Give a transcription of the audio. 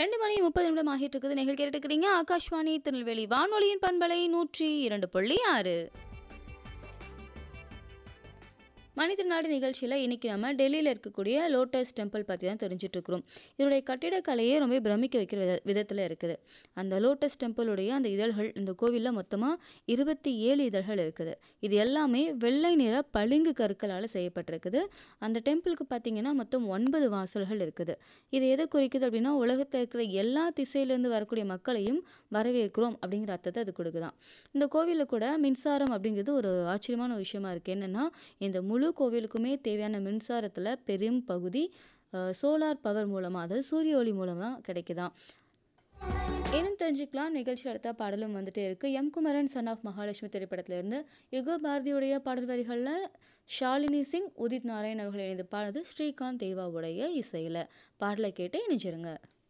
2 மணி 30 நிமிடம் ஆகிட்டு இருக்குது. நீங்கள் கேட்டுட்டு இருக்கிறீங்க ஆகாஷ்வாணி திருநெல்வேலி வானொலியின் பண்பலை 102.6 மனிதநாடு நிகழ்ச்சியில இன்னைக்கு நம்ம டெல்லியில இருக்கக்கூடிய லோட்டஸ் டெம்பிள் பத்தி தான் தெரிஞ்சுட்டு இருக்கிறோம். இதனுடைய கட்டிடக்கலையே ரொம்ப பிரமிக்க வைக்கிற வித விதத்துல இருக்குது. அந்த லோட்டஸ் டெம்பிளுடைய அந்த இதழ்கள் இந்த கோவில்ல மொத்தமா 27 இதழ்கள் இருக்குது. இது எல்லாமே வெள்ளை நிற பளிங்கு கற்களால செய்யப்பட்டிருக்குது. அந்த டெம்பிளுக்கு பார்த்தீங்கன்னா மொத்தம் 9 வாசல்கள் இருக்குது. இது எதை குறிக்குது அப்படின்னா, உலகத்துல இருக்கிற எல்லா திசையிலேருந்து வரக்கூடிய மக்களையும் வரவேற்கிறோம் அப்படிங்கிற அர்த்தத்தை அது கொடுக்குதாம். இந்த கோவில்ல கூட மின்சாரம் அப்படிங்கிறது ஒரு ஆச்சரியமான விஷயமா இருக்கு. என்னன்னா, இந்த முழு கோவிலுக்குமே தேவையான மின்சாரத்துல பெரும் பகுதி அ சோலார் பவர் மூலமா, அதாவது சூரிய ஒளி மூலமா கிடைக்குதாம். இன்னும் தெரிஞ்சுக்கலாம். நிகழ்ச்சியில அடுத்த பாடலும் வந்துட்டே இருக்கு. M. Kumaran son of Mahalakshmi திரைப்படத்திலிருந்து யுக பாரதியுடைய பாடல் வரிகள்ல ஷாலினி சிங், உதித் நாராயண் அவர்கள் இணைந்து பாடுனது ஸ்ரீகாந்த் தேவாவுடைய இசையில. பாடலை கேட்டு இணைஞ்சிருங்க.